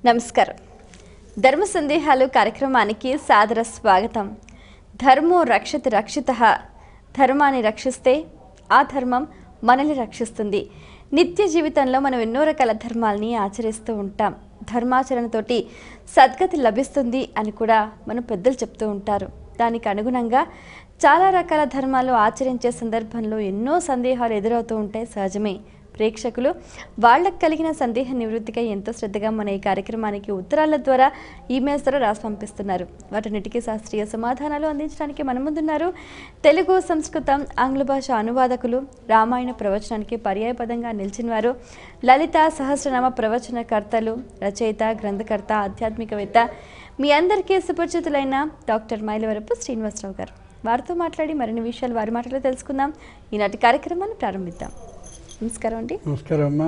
నమస్కారం ధర్మ సందేహాలు కార్యక్రమానికి సాదర స్వాగతం ధర్మో రక్షతి రక్షిత ధర్మాన్ని రక్షిస్తే ఆ ధర్మం మనల్ని రక్షిస్తుంది నిత్య జీవితంలో మనం ఎన్నో రకాల ధర్మాల్ని ఆచరిస్తూ ఉంటాం ధర్మాచరణతోటి సద్గతి లభిస్తుంది అని కూడా మన పెద్దలు చెప్తూ ఉంటారు దానికి అనుగుణంగా చాలా రకాల ధర్మాలు ఆచరించే సందర్భంలో ఎన్నో సందేహాలు ఎదురవుతూ ఉంటాయి సహజమే ప్రేక్షకులు వాళ్ళకు కలిగిన సందేహ నివృత్తికై ఎంతో శ్రద్ధగా మన ఈ కార్యక్రమానికి ఉత్తరాల ద్వారా ఈమెయిల్స్ ద్వారా రాసి పంపిస్తున్నారు వాటన్నిటికీ శాస్త్రీయ సమాధానాలు అందించడానికి మన ముందున్నారు తెలుగు సంస్కృతం ఆంగ్ల భాష అనువాదకులు రామాయణ ప్రవచనానికి పర్యాయపదంగా నిలిచిన వారు లలిత సహస్రనామ ప్రవచనకర్తలు రచయిత గ్రంథకర్త ఆధ్యాత్మికవేత్త మీ అందరికీ సుపరిచితులైన డాక్టర్ మైలవరపు శ్రీనివాసరావు గారు వారితో మాట్లాడి మరిన్ని విషయాలు వారి మాటలో తెలుసుకుందాం ఈనాటి కార్యక్రమాన్ని ప్రారంభిద్దాం నమస్కారం అండి నమస్కారం అమ్మా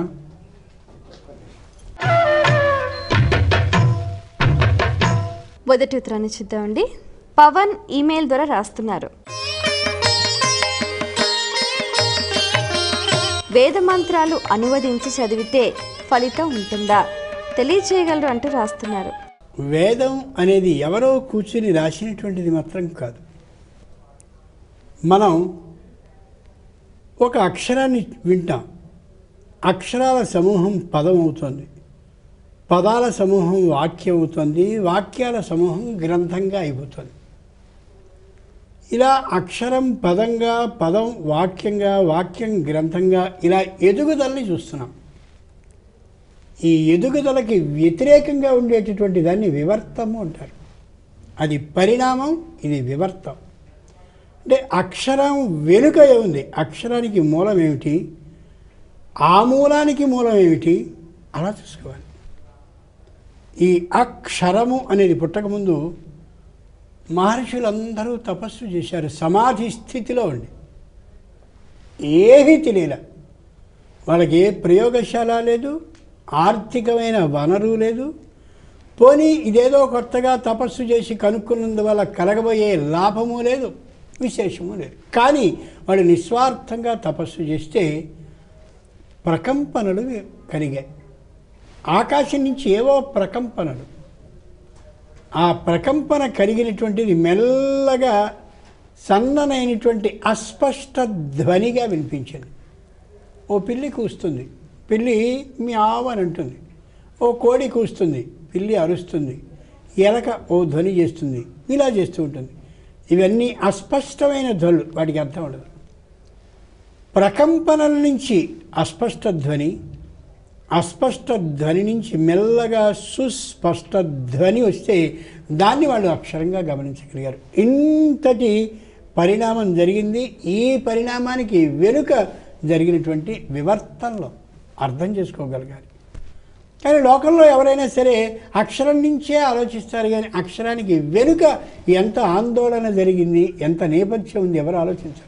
మొదటి ఉత్తరాన్ని చూద్దామండి పవన్ ఈమెయిల్ ద్వారా రాస్తున్నారు వేద మంత్రాలు అనువదించి చదివితే ఫలితం ఉంటుందా తెలియచేయగలరు అంటూ రాస్తున్నారు వేదం అనేది ఎవరో కూర్చుని రాసినటువంటిది మాత్రం కాదు మనం ఒక అక్షరాన్ని వింటాం అక్షరాల సమూహం పదం అవుతుంది పదాల సమూహం వాక్యం అవుతుంది వాక్యాల సమూహం గ్రంథంగా అయిపోతుంది ఇలా అక్షరం పదంగా పదం వాక్యంగా వాక్యం గ్రంథంగా ఇలా ఎదుగుదలని చూస్తున్నాం ఈ ఎదుగుదలకి వ్యతిరేకంగా ఉండేటటువంటి దాన్ని వివర్తము అంటారు అది పరిణామం ఇది వివర్తం అంటే అక్షరం వెనుక ఉంది అక్షరానికి మూలం ఏమిటి ఆ మూలానికి మూలం ఏమిటి అలా చూసుకోవాలి ఈ అక్షరము అనేది పుట్టకముందు మహర్షులందరూ తపస్సు చేశారు సమాధి స్థితిలో ఉండి ఏమీ తెలియలే వాళ్ళకి ఏ ప్రయోగశాల లేదు ఆర్థికమైన వనరు లేదు పోనీ ఇదేదో కొత్తగా తపస్సు చేసి కనుక్కున్నందువల్ల కలగబోయే లాభము లేదు విశేషము లేదు కానీ వాళ్ళు నిస్వార్థంగా తపస్సు చేస్తే ప్రకంపనలు కలిగాయి ఆకాశం నుంచి ఏవో ప్రకంపనలు ఆ ప్రకంపన కలిగినటువంటిది మెల్లగా సన్ననైనటువంటి అస్పష్ట ధ్వనిగా వినిపించింది ఓ పిల్లి కూస్తుంది పిల్లి మీ ఆవని అంటుంది ఓ కోడి కూస్తుంది పిల్లి అరుస్తుంది ఎలక ఓ ధ్వని చేస్తుంది ఇలా చేస్తూ ఉంటుంది ఇవన్నీ అస్పష్టమైన ధ్వనులు వాటికి అర్థం ఉండదు ప్రకంపనల నుంచి అస్పష్ట ధ్వని అస్పష్ట ధ్వని నుంచి మెల్లగా సుస్పష్ట ధ్వని వస్తే దాన్ని వాళ్ళు అక్షరంగా గమనించగలిగారు ఇంతటి పరిణామం జరిగింది ఈ పరిణామానికి వెనుక జరిగినటువంటి వివర్తనలో అర్థం చేసుకోగలగాలి కానీ లోకంలో ఎవరైనా సరే అక్షరం నుంచే ఆలోచిస్తారు కానీ అక్షరానికి వెనుక ఎంత ఆందోళన జరిగింది ఎంత నేపథ్యం ఉంది ఎవరు ఆలోచించారు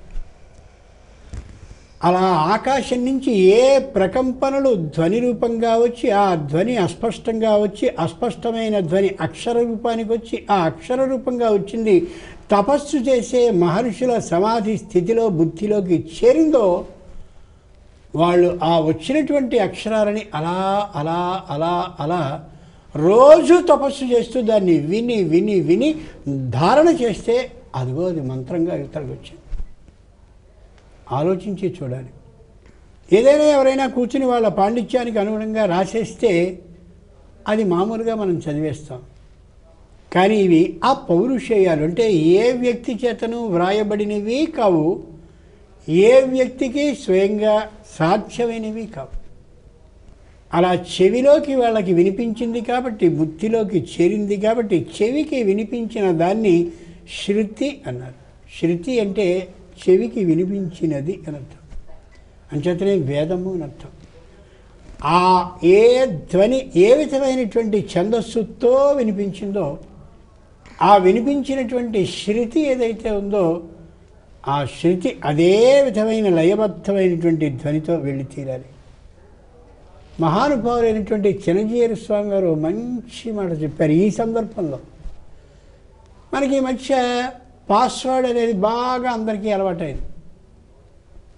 అలా ఆకాశం నుంచి ఏ ప్రకంపనలు ధ్వని రూపంగా వచ్చి ఆ ధ్వని అస్పష్టంగా వచ్చి అస్పష్టమైన ధ్వని అక్షర రూపానికి వచ్చి ఆ అక్షర రూపంగా వచ్చింది తపస్సు చేసే మహర్షుల సమాధి స్థితిలో బుద్ధిలోకి చేరిందో వాళ్ళు ఆ వచ్చినటువంటి అక్షరాలని అలా అలా అలా అలా రోజు తపస్సు చేస్తూ దాన్ని విని విని విని ధారణ చేస్తే అదిగో అది మంత్రంగా ఇతరులకు వచ్చింది ఆలోచించి చూడాలి ఏదైనా ఎవరైనా కూర్చుని వాళ్ళ పాండిత్యానికి అనుగుణంగా రాసేస్తే అది మామూలుగా మనం చదివేస్తాం కానీ ఇవి ఆ పౌరుషేయాలు అంటే ఏ వ్యక్తి చేతను వ్రాయబడినవి కావు ఏ వ్యక్తికి స్వయంగా సాధ్యమైనవి కావు అలా చెవిలోకి వాళ్ళకి వినిపించింది కాబట్టి బుద్ధిలోకి చేరింది కాబట్టి చెవికి వినిపించిన దాన్ని శృతి అన్నారు శృతి అంటే చెవికి వినిపించినది అని అర్థం అంచేతనే వేదము అని అర్థం ఆ ఏ ధ్వని ఏ విధమైనటువంటి ఛందస్సుతో వినిపించిందో ఆ వినిపించినటువంటి శృతి ఏదైతే ఉందో ఆ శృతి అదే విధమైన లయబద్ధమైనటువంటి ధ్వనితో వెళ్ళి తీరాలి మహానుభావులైనటువంటి చిరంజీవి స్వామి గారు మంచి మాట చెప్పారు ఈ సందర్భంలో మనకి ఈ మధ్య పాస్వర్డ్ అనేది బాగా అందరికీ అలవాటైంది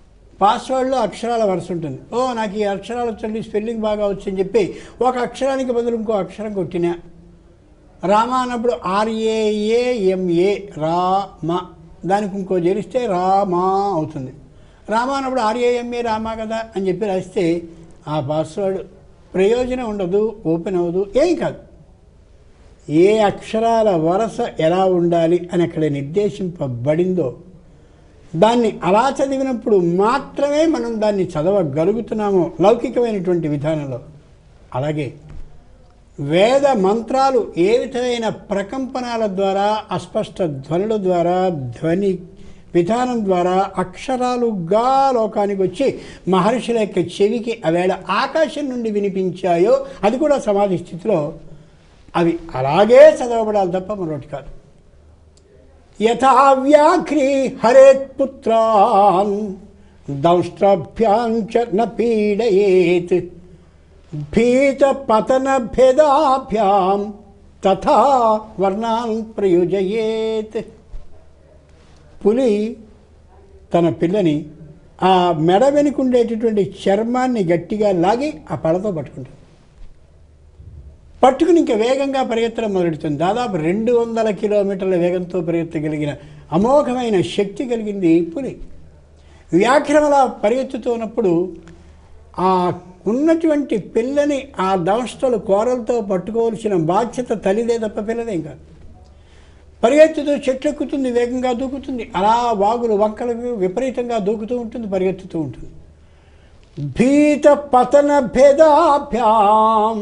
పాస్వర్డ్లో అక్షరాల వరుస ఉంటుంది ఓ నాకు ఈ అక్షరాలు వచ్చండి స్పెల్లింగ్ బాగా వచ్చని చెప్పి ఒక అక్షరానికి బదులు ఇంకో అక్షరం కొట్టినా రామ అన్నప్పుడు ఆర్ఏఏఎంఏ రామ దానికి ఇంకో జరిస్తే రామా అవుతుంది రామ అన్నప్పుడు ఆర్ఏఎంఏ రామా కదా అని చెప్పి రాస్తే ఆ పాస్వర్డ్ ప్రయోజనం ఉండదు ఓపెన్ అవ్వదు ఏం కాదు ఏ అక్షరాల వరస ఎలా ఉండాలి అని అక్కడ నిర్దేశింపబడిందో దాన్ని అలా చదివినప్పుడు మాత్రమే మనం దాన్ని చదవగలుగుతున్నాము లౌకికమైనటువంటి విధానంలో అలాగే వేద మంత్రాలు ఏ విధమైన ప్రకంపనాల ద్వారా అస్పష్ట ధ్వనుల ద్వారా ధ్వని విధానం ద్వారా అక్షరాలుగా లోకానికి వచ్చి మహర్షుల యొక్క చెవికి అవేళ ఆకాశం నుండి వినిపించాయో అది కూడా సమాధి స్థితిలో అవి అలాగే చదవబడాలి తప్ప మరొకటి కాదు యథా వ్యాఘ్రీ హరేత్ పుత్రాన్ దంష్ట్రభ్యాంచ న పీడయేత్ భీత పతన భేదాభ్యాం తథా వర్ణాన్ ప్రయోజయేత్ పులి తన పిల్లని ఆ మెడ వెనుకుండేటటువంటి చర్మాన్ని గట్టిగా లాగి ఆ పడతో పట్టుకుంటుంది పట్టుకుని ఇంకా వేగంగా పరిగెత్తడం మొదలెడుతుంది దాదాపు రెండు వందల కిలోమీటర్ల వేగంతో పరిగెత్తగలిగిన అమోఘమైన శక్తి కలిగింది పులి వ్యాఘ్రమలా పరిగెత్తుతున్నప్పుడు ఆ ఉన్నటువంటి పిల్లని ఆ దంష్టలు కోరలతో పట్టుకోవాల్సిన బాధ్యత తల్లిదే తప్ప పిల్లదేం కాదు పరిగెత్తుతూ చెట్లెక్కుతుంది వేగంగా దూకుతుంది అలా వాగులు వంకలకు విపరీతంగా దూకుతూ ఉంటుంది పరిగెత్తుతూ ఉంటుంది భీత పతన భేదాభ్యాం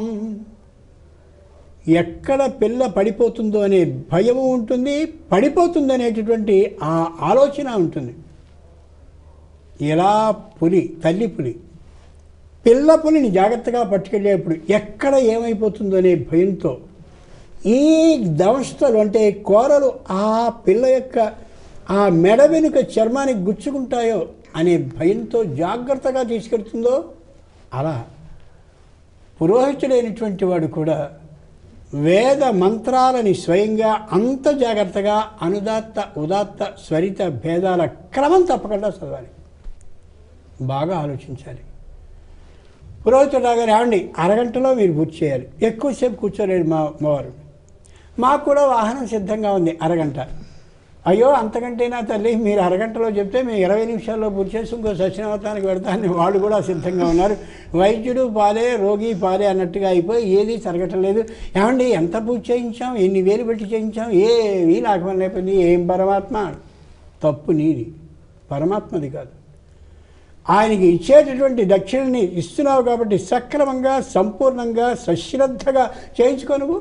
ఎక్కడ పిల్ల పడిపోతుందో అనే భయము ఉంటుంది పడిపోతుంది అనేటటువంటి ఆ ఆలోచన ఉంటుంది ఎలా పులి తల్లి పులి పిల్ల పులిని జాగ్రత్తగా పట్టుకెళ్ళేప్పుడు ఎక్కడ ఏమైపోతుందో అనే భయంతో ఈ దంష్టలు అంటే కోరలు ఆ పిల్ల యొక్క ఆ మెడ వెనుక చర్మానికి గుచ్చుకుంటాయో అనే భయంతో జాగ్రత్తగా తీసుకెళ్తుందో అలా పురోహితుడైనటువంటి వాడు కూడా వేద మంత్రాలని స్వయంగా అంత జాగ్రత్తగా అనుదాత్త ఉదాత్త స్వరిత భేదాల క్రమం తప్పకుండా చదవాలి బాగా ఆలోచించాలి పురోహితుడు రాగానే ఏమండి అరగంటలో మీరు పూర్తి చేయాలి ఎక్కువసేపు కూర్చోలేడు మా మావారు మాకు కూడా వాహనం సిద్ధంగా ఉంది అరగంట అయ్యో అంతకంటేనా తల్లి మీరు అరగంటలో చెప్తే మేము ఇరవై నిమిషాల్లో పూర్తి చేసి ఇంకో సత్యనావతానికి పెడతానని వాళ్ళు కూడా సిద్ధంగా ఉన్నారు వైద్యుడు పాలే రోగి పాలే అన్నట్టుగా అయిపోయి ఏది జరగటం ఏమండి ఎంత పూజ చేయించాం ఎన్ని వేలు పెట్టి చేయించాం ఏమీ లాభం లేకపోయింది ఏం పరమాత్మ తప్పు నీది పరమాత్మది కాదు ఆయనకి ఇచ్చేటటువంటి దక్షిణని ఇస్తున్నావు కాబట్టి సక్రమంగా సంపూర్ణంగా సశ్రద్ధగా చేయించుకో నువ్వు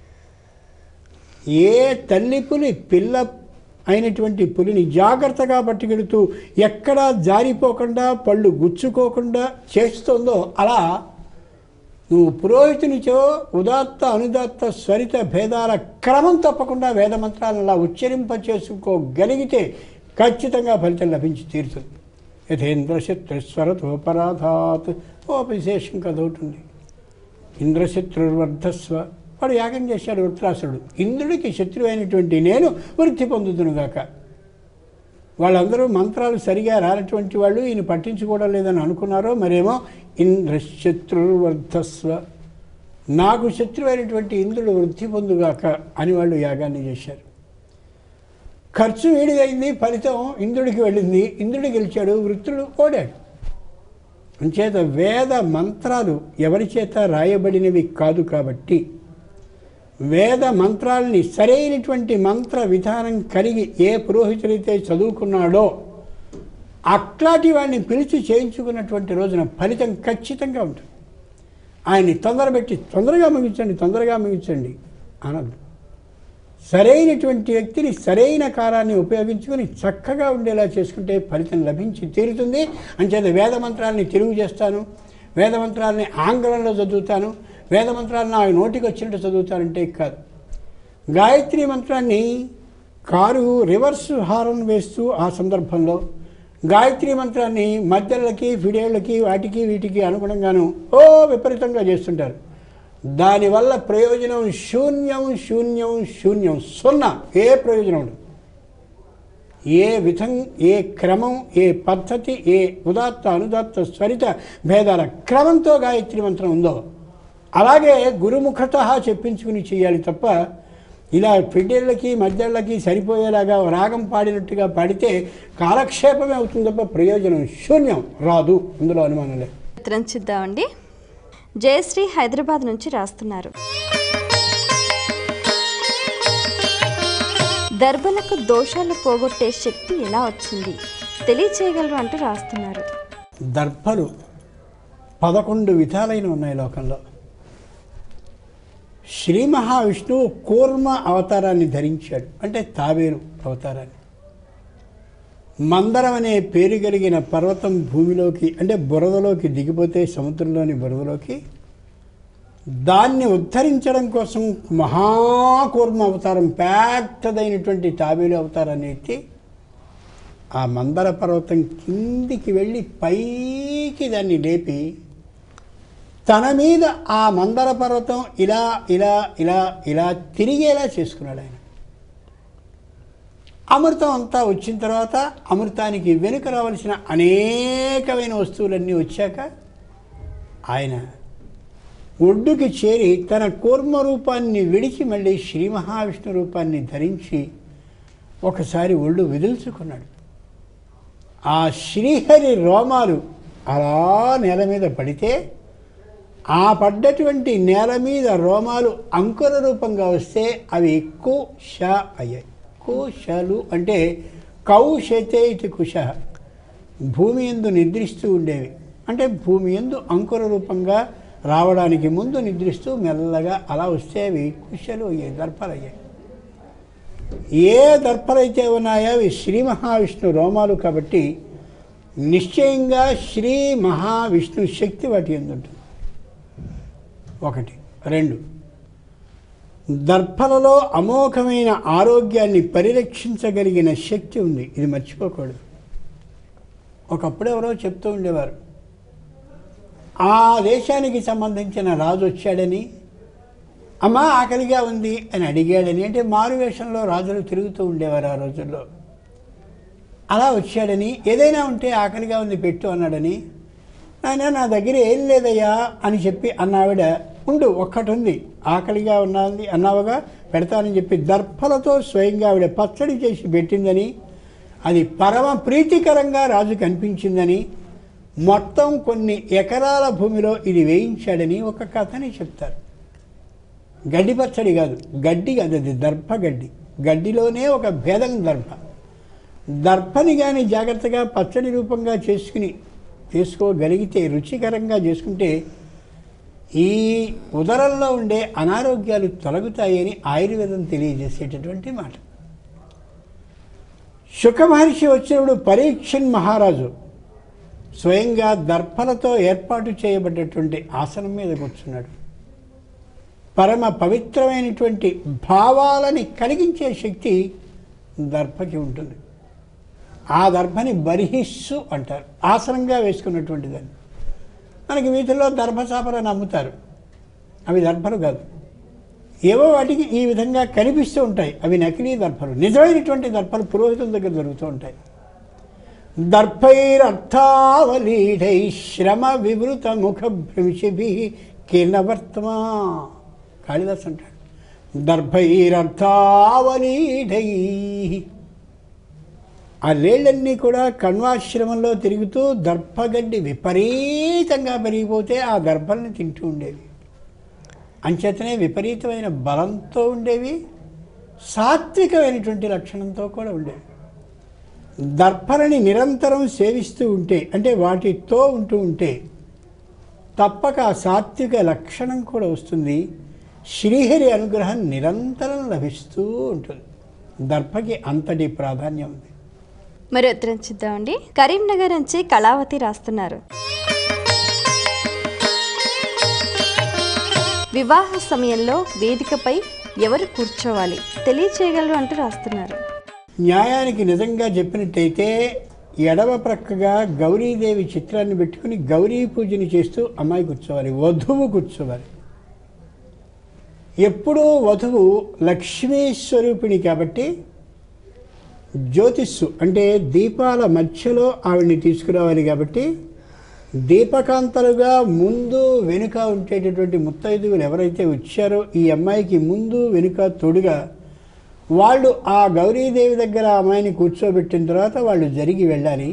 ఏ తల్లి పులి పిల్ల అయినటువంటి పులిని జాగ్రత్తగా పట్టుకెడుతూ ఎక్కడా జారిపోకుండా పళ్ళు గుచ్చుకోకుండా చేస్తుందో అలా నువ్వు పురోహితునిచో ఉదాత్త అనుదాత్త స్వరిత భేదాల క్రమం తప్పకుండా వేదమంత్రాలను అలా ఉచ్చరింప చేసుకోగలిగితే ఖచ్చితంగా ఫలితం లభించి తీరుతుంది యథేంద్ర శత్రుస్వరతోపరాధాత్ ఓ విశేషం కథ ఒకటి ఉంది ఇంద్రశత్రుర్వర్ధస్వ వాడు యాగం చేశాడు వృత్రాసుడు ఇంద్రుడికి శత్రువు అయినటువంటి నేను వృత్తి పొందుతునుగాక వాళ్ళందరూ మంత్రాలు సరిగా రానటువంటి వాళ్ళు ఈయన పట్టించుకోవడం లేదని అనుకున్నారో మరేమో ఇంద్రశత్రుర్వర్ధస్వ నాకు శత్రువు అయినటువంటి ఇంద్రుడు వృద్ధి పొందుగాక అని వాళ్ళు యాగాన్ని చేశారు ఖర్చు వీడిదైంది ఫలితం ఇంద్రుడికి వెళ్ళింది ఇంద్రుడు గెలిచాడు వృత్తుడు ఓడాడు అంచేత వేద మంత్రాలు ఎవరి చేత రాయబడినవి కాదు కాబట్టి వేద మంత్రాల్ని సరైనటువంటి మంత్ర విధానం కలిగి ఏ పురోహితుడైతే చదువుకున్నాడో అట్లాంటి వాడిని పిలిచి చేయించుకున్నటువంటి రోజున ఫలితం ఖచ్చితంగా ఉంటుంది ఆయన్ని తొందరబెట్టి తొందరగా ముగించండి తొందరగా ముగించండి అనద్దు సరైనటువంటి వ్యక్తిని సరైన కాలాన్ని ఉపయోగించుకొని చక్కగా ఉండేలా చేసుకుంటే ఫలితం లభించి తీరుతుంది అంచేత వేద మంత్రాలని తెలుగు చేస్తాను వేద మంత్రాలని ఆంగ్లంలో చదువుతాను వేద మంత్రాలను నా నోటికి వచ్చినట్టు చదువుతానంటే కాదు గాయత్రి మంత్రాన్ని కారు రివర్స్ హారన్ వేస్తూ ఆ సందర్భంలో గాయత్రి మంత్రాన్ని మధ్యలకి ఫిడేళ్ళకి వాటికి వీటికి అనుగుణంగాను ఓ విపరీతంగా చేస్తుంటారు దానివల్ల ప్రయోజనం శూన్యం శూన్యం శూన్యం సున్నా ఏ ప్రయోజనం ఉండదు ఏ విధం ఏ క్రమం ఏ పద్ధతి ఏ ఉదాత్త అనుదాత్త స్వరిత భేదాల క్రమంతో గాయత్రి మంత్రం ఉందో అలాగే గురుముఖత చెప్పించుకుని చేయాలి తప్ప ఇలా పిడ్డేళ్ళకి మధ్యళ్ళకి సరిపోయేలాగా రాగం పాడినట్టుగా పాడితే కాలక్షేపమే అవుతుంది తప్ప ప్రయోజనం శూన్యం రాదు అందులో అనుమానం లేదు ఉత్తరం చూద్దామండి జయశ్రీ హైదరాబాద్ నుంచి రాస్తున్నారు దర్భలకు దోషాలు పోగొట్టే శక్తి ఎలా వచ్చింది తెలియచేయగలరు అంటూ రాస్తున్నారు దర్భలు పదకొండు విధాలైన ఉన్నాయి లోకంలో శ్రీ మహావిష్ణువు కూర్మ అవతారాన్ని ధరించాడు అంటే తాబేలు అవతారాన్ని మందరం అనే పేరు కలిగిన పర్వతం భూమిలోకి అంటే బురదలోకి దిగిపోతే సముద్రంలోని బురదలోకి దాన్ని ఉద్ధరించడం కోసం మహాకూర్మ అవతారం పెద్దదైనటువంటి తాబేలు అవతారాన్ని ఎత్తి ఆ మందర పర్వతం కిందికి వెళ్ళి పైకి దాన్ని లేపి తన మీద ఆ మందర పర్వతం ఇలా ఇలా ఇలా ఇలా తిరిగేలా చేసుకున్నాడు ఆయన అమృతం అంతా వచ్చిన తర్వాత అమృతానికి వెనుక రావలసిన అనేకమైన వస్తువులన్నీ వచ్చాక ఆయన ఒడ్డుకి చేరి తన కూర్మ రూపాన్ని విడిచి మళ్ళీ శ్రీ మహావిష్ణు రూపాన్ని ధరించి ఒకసారి ఒళ్ళు విదుల్చుకున్నాడు ఆ శ్రీహరి రోమాలు అలా నేల మీద పడితే ఆ పడ్డటువంటి నేల మీద రోమాలు అంకుర రూపంగా వస్తే అవి కు ష అయ్యాయి కు షలు అంటే కౌ శతే ఇది కుష భూమి ఎందు నిద్రిస్తూ ఉండేవి అంటే భూమి ఎందు అంకుర రూపంగా రావడానికి ముందు నిద్రిస్తూ మెల్లగా అలా వస్తే అవి కుషలు అయ్యాయి దర్పాలు అయ్యాయి ఏ దర్పలైతే ఉన్నాయో అవి శ్రీ మహావిష్ణు రోమాలు కాబట్టి నిశ్చయంగా శ్రీ మహావిష్ణు శక్తి వాటి ఎందుంటుంది ఒకటి రెండు దర్పలలో అమోఘమైన ఆరోగ్యాన్ని పరిరక్షించగలిగిన శక్తి ఉంది ఇది మర్చిపోకూడదు ఒకప్పుడు ఎవరో చెప్తూ ఉండేవారు ఆ దేశానికి సంబంధించిన రాజు వచ్చాడని అమ్మా ఆకలిగా ఉంది అని అడిగాడని అంటే మారువేషంలో రాజులు తిరుగుతూ ఉండేవారు ఆ రోజుల్లో అలా వచ్చాడని ఏదైనా ఉంటే ఆకలిగా ఉంది పెట్టు అన్నాడని నాయన నా దగ్గర ఏం లేదయ్యా అని చెప్పి అన్నావిడ ఉండు ఒక్కటి ఉంది ఆకలిగా ఉన్నది అన్నావుగా పెడతానని చెప్పి దర్భలతో స్వయంగా ఆవిడ పచ్చడి చేసి పెట్టిందని అది పరమ ప్రీతికరంగా రాజు కనిపించిందని మొత్తం కొన్ని ఎకరాల భూమిలో ఇది వేయించాడని ఒక కథని చెప్తారు గడ్డి పచ్చడి కాదు గడ్డి కాదు అది దర్భ గడ్డి గడ్డిలోనే ఒక భేదం దర్భ దర్భని కానీ జాగ్రత్తగా పచ్చడి రూపంగా చేసుకుని చేసుకోగలిగితే రుచికరంగా చేసుకుంటే ఈ ఉదరంలో ఉండే అనారోగ్యాలు తొలగుతాయని ఆయుర్వేదం తెలియజేసేటటువంటి మాట శుక మహర్షి వచ్చినప్పుడు పరీక్షన్ మహారాజు స్వయంగా దర్భలతో ఏర్పాటు చేయబడ్డటువంటి ఆసనం మీద కూర్చున్నాడు పరమ పవిత్రమైనటువంటి భావాలని కలిగించే శక్తి దర్భకి ఉంటుంది ఆ దర్భని బర్హిస్సు అంటారు ఆసనంగా వేసుకున్నటువంటి దాన్ని మనకి వీటిల్లో దర్భచాపలను అమ్ముతారు అవి దర్భలు కాదు ఏవో వాటికి ఈ విధంగా కనిపిస్తూ ఉంటాయి అవి నకిలీ దర్భలు నిజమైనటువంటి దర్భలు పురోహితుల దగ్గర దొరుకుతూ ఉంటాయి దర్భైరర్థావలీఢై శ్రమ వివృత ముఖ భ్రంశిభి కిర్ణవర్తమా కాళిదాస్ అంటాడు దర్భైరర్థావలీఢై ఆ లేళ్ళన్నీ కూడా కణ్వాశ్రమంలో తిరుగుతూ దర్భగడ్డి విపరీతంగా పెరిగిపోతే ఆ దర్భల్ని తింటూ ఉండేవి అంచేతనే విపరీతమైన బలంతో ఉండేవి సాత్వికమైనటువంటి లక్షణంతో కూడా ఉండేవి దర్భలని నిరంతరం సేవిస్తూ ఉంటే అంటే వాటితో ఉంటూ ఉంటే తప్పక ఆ సాత్విక లక్షణం కూడా వస్తుంది శ్రీహరి అనుగ్రహం నిరంతరం లభిస్తూ ఉంటుంది దర్భకి అంతటి ప్రాధాన్యం ఉంది మరి ఉత్తరం చూద్దామండి కరీంనగర్ నుంచి కళావతి రాస్తున్నారు వివాహ సమయంలో వేదికపై ఎవరు కూర్చోవాలి తెలియచేయగలరు అంటూ రాస్తున్నారు న్యాయానికి నిజంగా చెప్పినట్టయితే ఎడమ ప్రక్కగా గౌరీదేవి చిత్రాన్ని పెట్టుకుని గౌరీ పూజని చేస్తూ అమ్మాయి కూర్చోవాలి వధువు కూర్చోవాలి ఎప్పుడూ వధువు లక్ష్మీ స్వరూపిణి కాబట్టి జ్యోతిస్సు అంటే దీపాల మధ్యలో ఆవిడ్ని తీసుకురావాలి కాబట్టి దీపకాంతలుగా ముందు వెనుక ఉండేటటువంటి ముత్తైదువులు ఎవరైతే వచ్చారో ఈ అమ్మాయికి ముందు వెనుక తోడుగా వాళ్ళు ఆ గౌరీదేవి దగ్గర ఆ అమ్మాయిని కూర్చోబెట్టిన తర్వాత వాళ్ళు జరిగి వెళ్ళాలి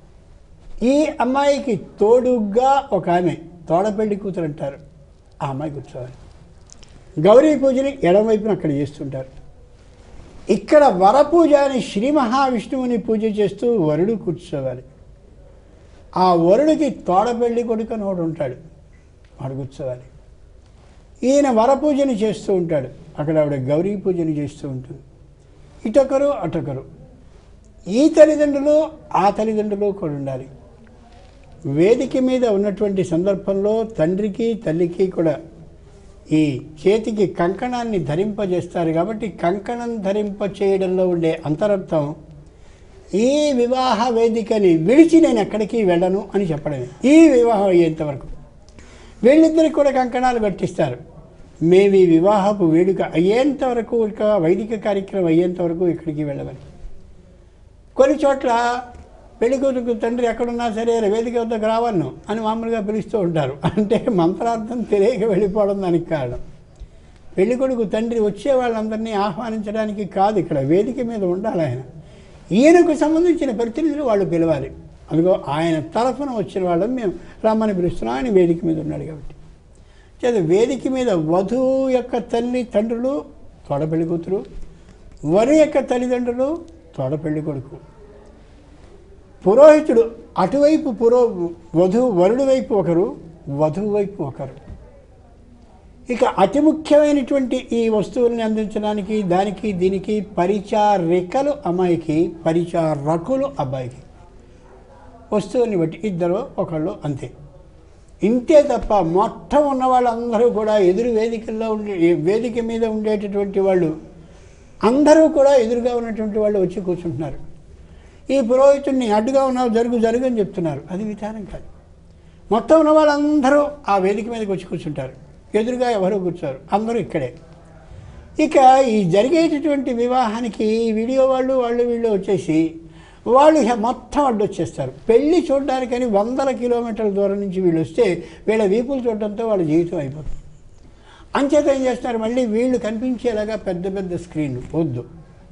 ఈ అమ్మాయికి తోడుగా ఒక ఆమె తోడపెళ్లి కూతురు అంటారు ఆ అమ్మాయి కూర్చోవాలి గౌరీ పూజని ఎడమవైపున అక్కడ చేస్తుంటారు ఇక్కడ వరపూజ అని శ్రీ మహావిష్ణువుని పూజ చేస్తూ వరుడు కూర్చోవాలి ఆ వరుడికి తోడపెళ్లి కొడుకు అని ఒకడు ఉంటాడు వాడు కూర్చోవాలి ఈయన వరపూజని చేస్తూ ఉంటాడు అక్కడ ఆవిడ గౌరీ పూజని చేస్తూ ఉంటుంది ఇటొకరు అటొకరు ఈ తల్లిదండ్రులు ఆ తల్లిదండ్రులు కూడా ఉండాలి వేదిక మీద ఉన్నటువంటి సందర్భంలో తండ్రికి తల్లికి కూడా ఈ చేతికి కంకణాన్ని ధరింపజేస్తారు కాబట్టి కంకణం ధరింప చేయడంలో ఉండే అంతరర్థం ఈ వివాహ వేదికని విడిచి నేను ఎక్కడికి వెళ్ళను అని చెప్పడమే ఈ వివాహం అయ్యేంత వరకు వీళ్ళిద్దరికి కూడా కంకణాలు కట్టిస్తారు మేము ఈ వివాహపు వేడుక అయ్యేంత వరకు ఇక వైదిక కార్యక్రమం అయ్యేంత వరకు ఇక్కడికి వెళ్ళమని కొన్ని చోట్ల పెళ్లి కూతురు తండ్రి ఎక్కడున్నా సరే వేదిక వద్దకు రావన్ను అని మామూలుగా పిలుస్తూ ఉంటారు అంటే మంత్రార్థం తెలియక వెళ్ళిపోవడం దానికి కారణం పెళ్లి కొడుకు తండ్రి వచ్చే వాళ్ళందరినీ ఆహ్వానించడానికి కాదు ఇక్కడ వేదిక మీద ఉండాలి ఆయన ఈయనకు సంబంధించిన ప్రతినిధులు వాళ్ళు పిలవాలి అదిగో ఆయన తరఫున వచ్చిన వాళ్ళని మేము రమ్మని పిలుస్తున్నాం ఆయన వేదిక మీద ఉన్నాడు కాబట్టి చేత వేదిక మీద వధువు యొక్క తల్లి తండ్రులు తోడపెళ్లి కూతురు వరి యొక్క తల్లిదండ్రులు తోడపెళ్లి కొడుకు పురోహితుడు అటువైపు పురో వధువు వరుడి వైపు ఒకరు వధువు వైపు ఒకరు ఇక అతి ముఖ్యమైనటువంటి ఈ వస్తువుల్ని అందించడానికి దానికి దీనికి పరిచారికలు అమ్మాయికి పరిచారకులు అబ్బాయికి వస్తువుని బట్టి ఇద్దరు ఒకళ్ళు అంతే ఇంతే తప్ప మొత్తం ఉన్న వాళ్ళందరూ కూడా ఎదురు వేదికల్లో ఉండే ఈ వేదిక మీద ఉండేటటువంటి వాళ్ళు అందరూ కూడా ఎదురుగా ఉన్నటువంటి వాళ్ళు వచ్చి కూర్చుంటున్నారు ఈ పురోహితుడిని అడ్డుగా ఉన్నావు జరుగు జరుగు అని చెప్తున్నారు అది విధానం కాదు మొత్తం ఉన్న వాళ్ళందరూ ఆ వేదిక మీదకి వచ్చి కూర్చుంటారు ఎదురుగా ఎవరు కూర్చోరు అందరూ ఇక్కడే ఇక ఈ జరిగేటటువంటి వివాహానికి ఈ వీడియో వాళ్ళు వాళ్ళు వీళ్ళు వచ్చేసి వాళ్ళు ఇక మొత్తం అడ్డొచ్చేస్తారు పెళ్ళి చూడడానికని వందల కిలోమీటర్ల దూరం నుంచి వీళ్ళు వస్తే వీళ్ళ వీపులు చూడడంతో వాళ్ళ జీవితం అయిపోతుంది అంచేత ఏం చేస్తున్నారు మళ్ళీ వీళ్ళు కనిపించేలాగా పెద్ద పెద్ద స్క్రీన్లు వద్దు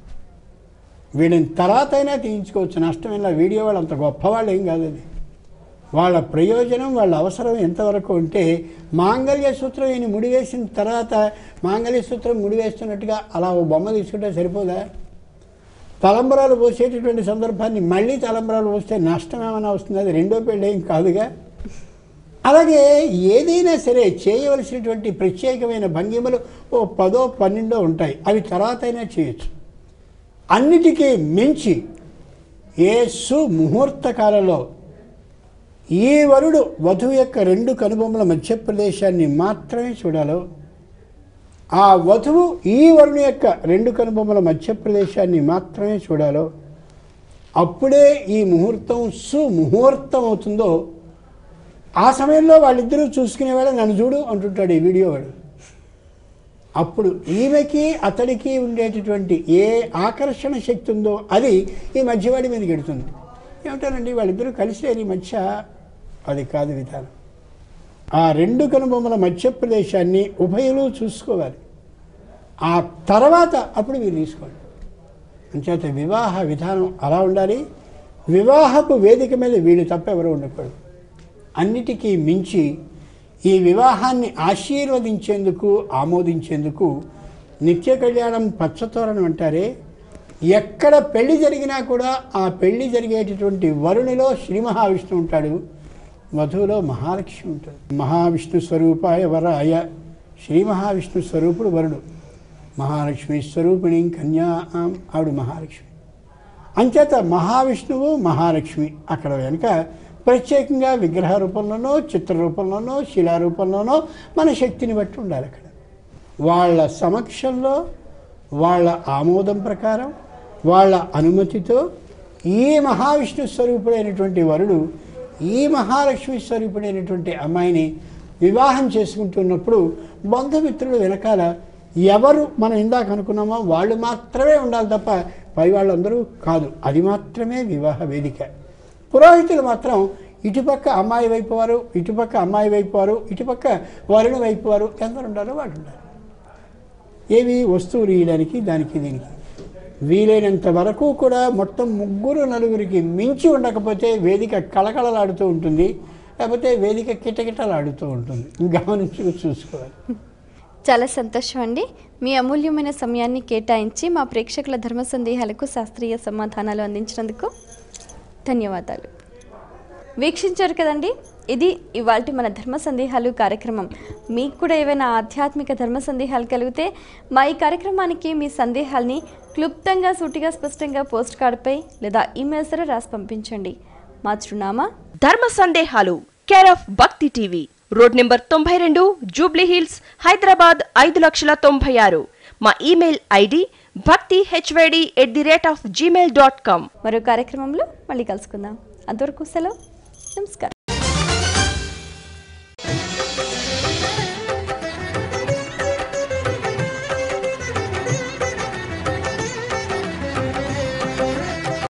వీళ్ళని తర్వాత అయినా తీయించుకోవచ్చు నష్టమైన వీడియో వాళ్ళు అంత గొప్పవాళ్ళు ఏం కాదు అది వాళ్ళ ప్రయోజనం వాళ్ళ అవసరం ఎంతవరకు ఉంటే మాంగళ్య సూత్రం ఈయన ముడివేసిన తర్వాత మాంగళ్య సూత్రం ముడివేస్తున్నట్టుగా అలా ఓ బొమ్మ తీసుకుంటే సరిపోదా తలంబరాలు పోసేటటువంటి సందర్భాన్ని మళ్ళీ తలంబరాలు పోస్తే నష్టం ఏమైనా వస్తుంది అది రెండో పెళ్ళి ఏం కాదుగా అలాగే ఏదైనా సరే చేయవలసినటువంటి ప్రత్యేకమైన భంగిమలు ఓ పదో పన్నెండో ఉంటాయి అవి తర్వాత అయినా చేయొచ్చు అన్నిటికీ మించి ఏ సుముహూర్త కాలంలో ఈ వరుడు వధువు యొక్క రెండు కనుబొమ్మల మధ్య ప్రదేశాన్ని మాత్రమే చూడాలో ఆ వధువు ఈ వరుని యొక్క రెండు కనుబొమ్మల మధ్య ప్రదేశాన్ని మాత్రమే చూడాలో అప్పుడే ఈ ముహూర్తం సుముహూర్తం అవుతుందో ఆ సమయంలో వాళ్ళిద్దరూ చూసుకునేవాడు నన్ను చూడు అంటుంటాడు ఈ వీడియో వాడు అప్పుడు ఈమెకి అతడికి ఉండేటటువంటి ఏ ఆకర్షణ శక్తి ఉందో అది ఈ మధ్యవాడి మీదకి ఎడుతుంది ఏమిటానండి వాళ్ళిద్దరూ కలిసేది ఈ మధ్య అది కాదు విధానం ఆ రెండు కనుబొమ్మల మధ్య ప్రదేశాన్ని ఉభయలు చూసుకోవాలి ఆ తర్వాత అప్పుడు మీరు తీసుకోండి అంచేత వివాహ విధానం అలా ఉండాలి వివాహపు వేదిక మీద వీళ్ళు తప్ప ఎవరు ఉండకూడదు అన్నిటికీ మించి ఈ వివాహాన్ని ఆశీర్వదించేందుకు ఆమోదించేందుకు నిత్య కళ్యాణం పచ్చతోరణం అంటారే ఎక్కడ పెళ్లి జరిగినా కూడా ఆ పెళ్లి జరిగేటటువంటి వరుణిలో శ్రీ మహావిష్ణువు ఉంటాడు వధువులో మహాలక్ష్మి ఉంటుంది మహావిష్ణు స్వరూపాయ వరాయ శ్రీ మహావిష్ణు స్వరూపుడు వరుడు మహాలక్ష్మి స్వరూపిణి కన్యా ఆం, ఆవిడ మహాలక్ష్మి అంచేత మహావిష్ణువు మహాలక్ష్మి అక్కడ వెనుక ప్రత్యేకంగా విగ్రహ రూపంలోనో చిత్ర రూపంలోనో శిలా రూపంలోనో మన శక్తిని బట్టి ఉండాలి అక్కడ వాళ్ళ సమక్షంలో వాళ్ళ ఆమోదం ప్రకారం వాళ్ళ అనుమతితో ఈ మహావిష్ణు స్వరూపుడైనటువంటి వరుడు ఈ మహాలక్ష్మి స్వరూపుడైనటువంటి అమ్మాయిని వివాహం చేసుకుంటున్నప్పుడు బంధుమిత్రులు వెనకాల ఎవరు మనం ఇందాక అనుకున్నామో వాళ్ళు మాత్రమే ఉండాలి తప్ప పై వాళ్ళందరూ కాదు అది మాత్రమే వివాహ వేదిక పురోహితులు మాత్రం ఇటుపక్క అమ్మాయి వైపు వారు ఇటుపక్క అమ్మాయి వైపు వారు ఇటుపక్క వరుణ వైపు వారు ఎందరు ఉండాలో వాళ్ళు ఉండాలి ఏవి వస్తువులు ఇయడానికి దానికి దీనికి వీలైనంత వరకు కూడా మొత్తం ముగ్గురు నలుగురికి మించి ఉండకపోతే వేదిక కళకళలాడుతూ ఉంటుంది లేకపోతే వేదిక కిటకిటలాడుతూ ఉంటుంది గమనించుకు చూసుకోవాలి చాలా సంతోషం అండి మీ అమూల్యమైన సమయాన్ని కేటాయించి మా ప్రేక్షకుల ధర్మ సందేహాలకు శాస్త్రీయ సమాధానాలు అందించినందుకు ధన్యవాదాలు వీక్షించారు కదండి ఇది ఇవాల్టి మన ధర్మ సందేహాలు కార్యక్రమం మీకు కూడా ఏవైనా ఆధ్యాత్మిక ధర్మ సందేహాలు కలిగితే మా ఈ కార్యక్రమానికి మీ సందేహాల్ని క్లుప్తంగా సూటిగా స్పష్టంగా పోస్ట్ కార్డుపై లేదా ఈమెయిల్స్ ద్వారా రాసి పంపించండి మా చిరునామా ధర్మ సందేహాలు care of Bhakti TV road number తొంభై రెండు జూబ్లీ హిల్స్ హైదరాబాద్ ఐదు లక్షల తొంభై ఆరు మా email ID Bhakti H Y D at the rate of Gmail dot com మరో కార్యక్రమంలో మళ్ళీ కలుసుకుందాం అంతవరకు సెలవు నమస్కారం